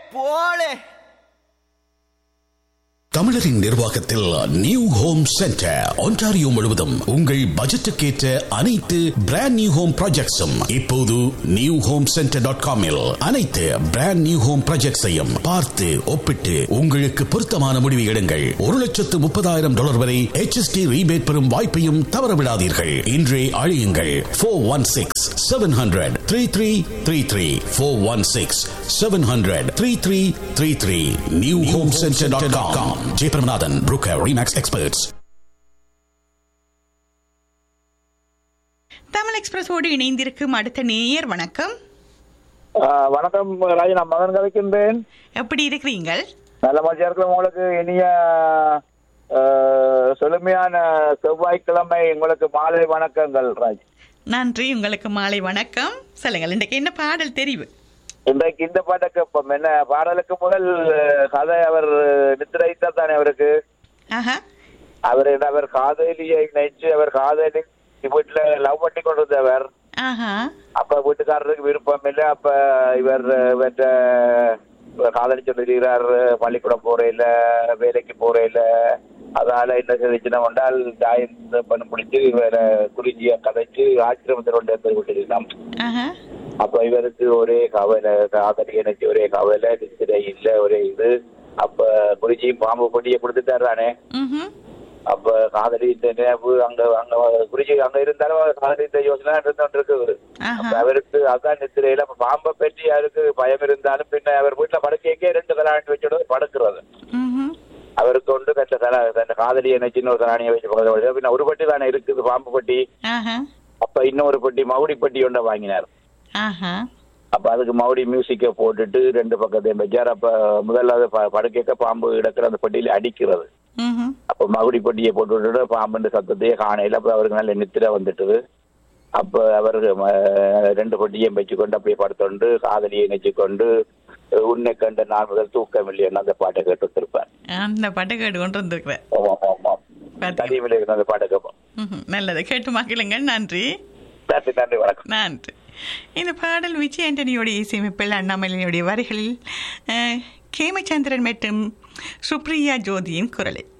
போலே தமிழரின் நிர்வாகத்தில் நியூ ஹோம் சென்டர் ஒன்டாரியோ முழுவதும் உங்கள் பட்ஜெட்டுக்கேற்ற அனைத்து பிராண்ட் நியூ ஹோம் ப்ராஜெக்ட்ஸும் இப்போது நியூ ஹோம் சென்டர் டாட் காமில் அனைத்து பிராண்ட் நியூ ஹோம் ப்ராஜெக்ட்ஸையும் பார்த்து ஒப்பிட்டு உங்களுக்கு பொருத்தமான முடிவு எடுங்கள் ஒரு லட்சத்து முப்பதாயிரம் டாலர் வரை HST ரீபேட் பெறும் வாய்ப்பையும் தவறவிடாதீர்கள் இன்றே அழியுங்கள் four one six seven hundred three three three three four one six seven hundred three three three three new home centre dot com Jayabramanathan broker Remax experts Tamil எக்ஸ்பிரஸோடு இணைந்திருக்கும் அடுத்த நேயர் வணக்கம் ஆ, வணக்கம் ராஜா நான் மகன் கதைக்கின்றேன் எப்படி இருக்கிறீங்கள் நல்ல மகிழ்ச்சியா இருக்கிற உங்களுக்கு இனிய ஆ, செழுமையான செவ்வாய்க்கிழமை உங்களுக்கு மாலை வணக்கங்கள் ராஜ் நன்றி உங்களுக்கு மாலை வணக்கம் சொல்லுங்கள் இன்றைக்கு என்ன பாடல் தெரிவு இன்றைக்கு இந்த பாட்டுக்கு இப்போ என்ன பாடலுக்கு முதல் கதை அவர் நித்திரைத்தான் தானே அவருக்கு ஆஹா அவர் அவர் காதலியை நினைச்சு அவர் காதலி வீட்டுல லவ் பண்ணி கொண்டு வந்தவர் ஆஹா அப்ப வீட்டுக்காரருக்கு விருப்பம் இல்லை அப்ப இவர் இவர்ட்ட இவர் காதலி சொல்லிருக்கிறார் பள்ளிக்கூடம் போறையில வேலைக்கு போறையில அதனால என்ன செஞ்சுனா கொண்டால் ஜாயின் பண்ண பிடிச்சு இவரை குறிஞ்சிய கதைச்சு ஆசிரமத்தில் கொண்டு வந்து விட்டுருக்கலாம் ஆஹா அப்ப இவருக்கு ஒரே கவலை காதலி எனக்கு ஒரே கவலை நித்திரை இல்ல ஒரே இது அப்ப குறிஞ்சியும் பாம்பு பொடியை கொடுத்துட்டாரானே ம்ஹும். அப்ப காதலி இந்த நினைவு அங்க அங்க குறிஞ்சி அங்க இருந்தாலும் காதலி இந்த யோசனை இருந்துட்டு இருக்கு ஆஹா அப்ப அவருக்கு அதான் நித்திரையில அப்ப பாம்பை பற்றி யாருக்கு பயம் இருந்தாலும் பின்ன அவர் வீட்டுல படுக்கைக்கே ரெண்டு கலாணி வச்சுட்டு படுக்கிறது ம்ஹும். அவருக்கு ஒன்று கட்ட கலா தன் காதலி என்ன சின்ன ஒரு கலாணியை வச்சு பக்கத்துல வச்சு, பின்ன ஒரு பட்டி தானே இருக்குது பாம்பு பட்டி ஆஹா அப்ப இன்னொரு பட்டி மவுடி பட்டி ஒன்றை வாங்கினார் ஆஹா அப்ப அதுக்கு மவுடி மியூசிக்கை போட்டுட்டு ரெண்டு பக்கத்தையும் வச்சார் அப்ப முதல்ல ப- படுக்கைக்க பாம்பு இடக்கிற அந்த பட்டியில அடிக்கிறது ம்ஹும். அப்ப மகுடி பொட்டியை போட்டு விட்டுட்டு பாம்புன்ற சத்தத்தையே காணையில அப்ப அவருக்கு நல்ல நித்திரை வந்துட்டுது அப்ப அவர் ம- ரெண்டு பொட்டியையும் வச்சுக்கொண்டு அப்படியே படுத்துக்கொண்டு காதலியை நினைச்சுக்கொண்டு உன்னை கண்ட நான் முதல் தூக்கம் இல்லைன்னு அந்த பாட்டை கேட்டு வச்சிருப்பேன் அந்த பாட்டை கேட்டு கொண்டு வந்திருக்கிறேன் ஆமாம் ஆமாம் பார்த்தீங்க. தனிவில் இருந்த அந்த பாட்டை கேட்போம் ம்ஹும். நல்லது கேட்டு மகிழுங்கள் நன்றி நன்றி நன்றி வணக்கம் நன்றி இந்த பாடல் விஜய் ஆண்டனியோடைய இசையமைப்பில் அண்ணாமலையினுடைய வரிகளில் அஹ், கேமச்சந்திரன் மற்றும் சுப்ரியா ஜோதியின் குரலில்